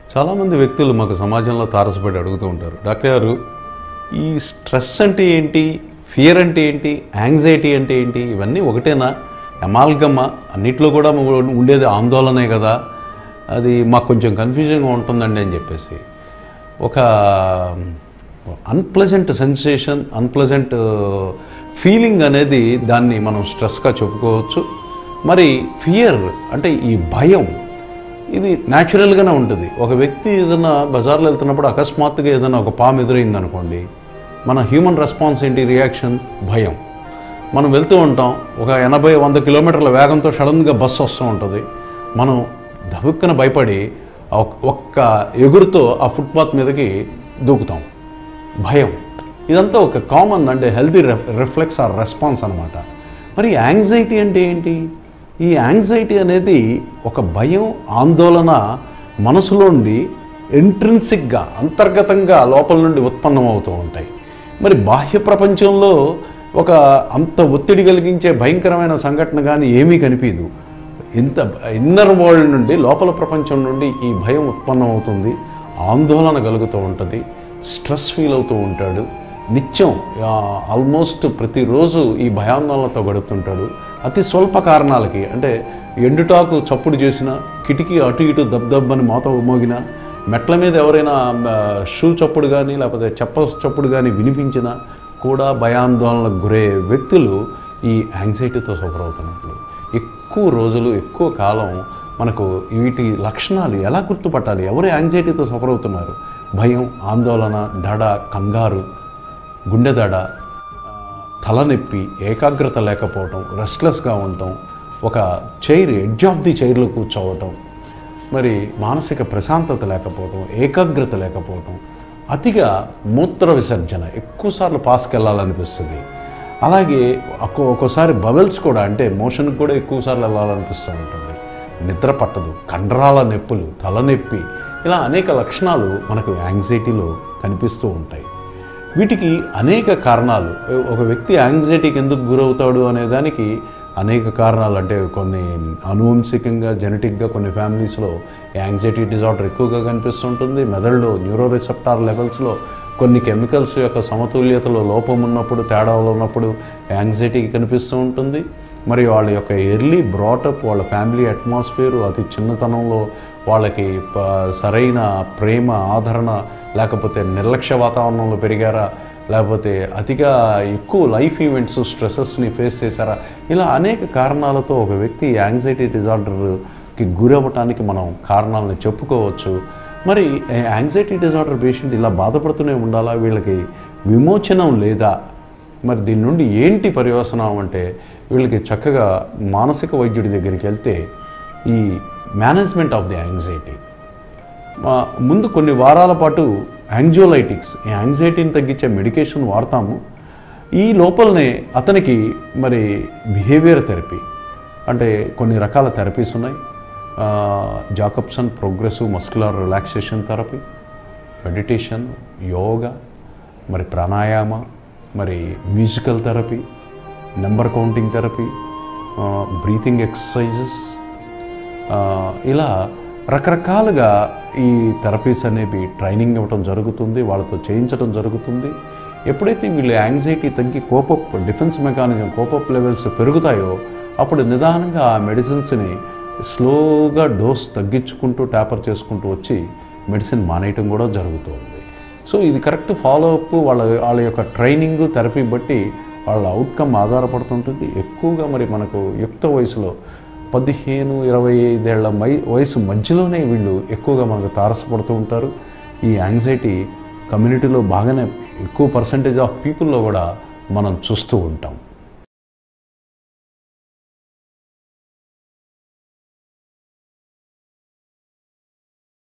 చాలామంది వ్యక్తులు మాకు సమాజంలో తారసపడి అడుగుతూ ఉంటారు డాక్టర్ గారు ఈ స్ట్రెస్ అంటే ఏంటి ఫియర్ అంటే ఏంటి యాంగ్జైటీ అంటే ఏంటి ఇవన్నీ ఒకటేనా ఎమాల్గమ్మ అన్నిట్లో కూడా ఉండేది ఆందోళనే కదా అది మాకు కొంచెం కన్ఫ్యూజన్గా ఉంటుందండి అని చెప్పేసి ఒక అన్ప్లెజెంట్ సెన్సేషన్ అన్ప్లెజెంట్ ఫీలింగ్ అనేది దాన్ని మనం స్ట్రెస్గా చెప్పుకోవచ్చు మరి ఫియర్ అంటే ఈ భయం ఇది న్యాచురల్గానే ఉంటుంది ఒక వ్యక్తి ఏదైనా బజార్లో వెళ్తున్నప్పుడు అకస్మాత్తుగా ఏదైనా ఒక పాము ఎదురైంది అనుకోండి మన హ్యూమన్ రెస్పాన్స్ ఏంటి రియాక్షన్ భయం మనం వెళ్తూ ఉంటాం ఒక ఎనభై వంద కిలోమీటర్ల వేగంతో సడన్గా బస్సు వస్తూ ఉంటుంది మనం దవుక్కన భయపడి ఒక్- ఒక్క ఎగురుతో ఆ ఫుట్పాత్ మీదకి దూకుతాం భయం ఇదంతా ఒక కామన్ అంటే హెల్తీ రిఫ్లెక్స్ ఆర్ రెస్పాన్స్ అనమాట మరి యాంగ్జైటీ అంటే ఏంటి ఈ యాంగ్జైటీ అనేది ఒక భయం ఆందోళన మనసులో నుండి ఇంట్రిన్సిక్గా అంతర్గతంగా లోపల నుండి ఉత్పన్నం అవుతూ ఉంటాయి మరి బాహ్య ప్రపంచంలో ఒక అంత ఒత్తిడి కలిగించే భయంకరమైన సంఘటన కానీ ఏమీ కనిపించదు ఇంత ఇన్నర్ వరల్డ్ నుండి లోపల ప్రపంచం నుండి ఈ భయం ఉత్పన్నం అవుతుంది ఆందోళన కలుగుతూ ఉంటుంది స్ట్రెస్ ఫీల్ అవుతూ ఉంటాడు నిత్యం ఆ, ఆల్మోస్ట్ ప్రతిరోజు ఈ భయాందోళనతో గడుపుతుంటాడు అతి స్వల్ప కారణాలకి అంటే ఎండుటాకు చప్పుడు చేసిన కిటికీ అటు ఇటు దబ్దబ్బని మోత మోగిన మెట్ల మీద ఎవరైనా ఆ, షూ చప్పుడు కానీ లేకపోతే చెప్పల్స్ చప్పుడు కానీ వినిపించినా కూడా భయాందోళనకు గురయ్యే వ్యక్తులు ఈ యాంగ్జైటీతో సఫర్ అవుతున్నప్పుడు ఎక్కువ రోజులు ఎక్కువ కాలం మనకు వీటి లక్షణాలు ఎలా గుర్తుపట్టాలి ఎవరు యాంగ్జైటీతో సఫర్ అవుతున్నారు భయం ఆందోళన దడ కంగారు గుండె దడ తలనొప్పి ఏకాగ్రత లేకపోవటం రెస్ట్లెస్గా ఉండటం ఒక చైర్ ఎడ్జ్ ఆఫ్ ది చైర్లో కూర్చోవటం మరి మానసిక ప్రశాంతత లేకపోవటం ఏకాగ్రత లేకపోవటం అతిగా మూత్ర విసర్జన ఎక్కువసార్లు పాస్కి వెళ్ళాలనిపిస్తుంది అలాగే ఒక్కో ఒక్కోసారి బబెల్స్ కూడా అంటే మోషన్కి కూడా ఎక్కువసార్లు వెళ్ళాలనిపిస్తూ ఉంటుంది నిద్ర పట్టదు కండరాల నొప్పులు తలనొప్పి ఇలా అనేక లక్షణాలు మనకు యాంగ్జైటీలో కనిపిస్తూ ఉంటాయి వీటికి అనేక కారణాలు ఒక వ్యక్తి యాంగ్జైటీకి ఎందుకు గురవుతాడు అనే దానికి అనేక కారణాలు అంటే కొన్ని అనువంశికంగా జెనెటిక్గా కొన్ని ఫ్యామిలీస్లో యాంగ్జైటీ డిజార్డర్ ఎక్కువగా కనిపిస్తుంటుంది మెదడులో న్యూరో రిసెప్టార్ లెవెల్స్లో కొన్ని కెమికల్స్ యొక్క సమతుల్యతలో లోపం ఉన్నప్పుడు తేడాలు ఉన్నప్పుడు యాంగ్జైటీ కనిపిస్తూ ఉంటుంది మరి వాళ్ళ యొక్క ఎర్లీ బ్రాటప్ వాళ్ళ ఫ్యామిలీ అట్మాస్ఫియర్ అతి చిన్నతనంలో వాళ్ళకి ప- సరైన ప్రేమ ఆదరణ లేకపోతే నిర్లక్ష్య వాతావరణంలో పెరిగారా లేకపోతే అతిగా ఎక్కువ లైఫ్ ఈవెంట్స్ స్ట్రెసెస్ని ఫేస్ చేశారా ఇలా అనేక కారణాలతో ఒక వ్యక్తి యాంగ్జైటీ డిజార్డర్కి గురవ్వటానికి మనం కారణాలను చెప్పుకోవచ్చు మరి యాంగ్జైటీ డిజార్డర్ పేషెంట్ ఇలా బాధపడుతూనే ఉండాలా వీళ్ళకి విమోచనం లేదా మరి దీని నుండి ఏంటి పర్యవసనం అంటే వీళ్ళకి చక్కగా మానసిక వైద్యుడి దగ్గరికి వెళ్తే ఈ మేనేజ్మెంట్ ఆఫ్ ది యాంగ్జైటీ మా- ముందు కొన్ని వారాల పాటు యాంగ్జోలైటిక్స్ ఈ యాంగ్జైటీని తగ్గించే మెడికేషన్ వాడతాము ఈ లోపలనే అతనికి మరి బిహేవియర్ థెరపీ అంటే కొన్ని రకాల థెరపీస్ ఉన్నాయి ఆ, Jacobson progressive muscular relaxation therapy meditation yoga మరి ప్రాణాయామ మరి musical therapy number counting therapy breathing exercises ఆ, ఇలా రకరకాలుగా ఈ థెరపీస్ అనేవి ట్రైనింగ్ ఇవ్వటం జరుగుతుంది వాళ్ళతో చేయించడం జరుగుతుంది ఎప్పుడైతే వీళ్ళు యాంగ్జైటీ తగ్గి cope up defence mechanism cope up levels పెరుగుతాయో అప్పుడు నిదానంగా ఆ మెడిసిన్స్ని స్లోగా డోస్ తగ్గించుకుంటూ ట్యాపర్ చేసుకుంటూ వచ్చి మెడిసిన్ మానేయటం కూడా జరుగుతుంది సో ఇది కరెక్ట్ ఫాలో అప్ వాళ్ళ వాళ్ళ యొక్క ట్రైనింగ్ థెరపీ బట్టి వాళ్ళ అవుట్కమ్ ఆధారపడుతుంటుంది ఎక్కువగా మరి మనకు యుక్త వయసులో పదిహేను ఇరవై ఐదేళ్ల మై వయసు మధ్యలోనే వీళ్ళు ఎక్కువగా మనకు తారసపడుతూ ఉంటారు ఈ యాంగ్జైటీ కమ్యూనిటీలో బాగానే ఎక్కువ పర్సంటేజ్ ఆఫ్ పీపుల్లో కూడా మనం చూస్తూ ఉంటాం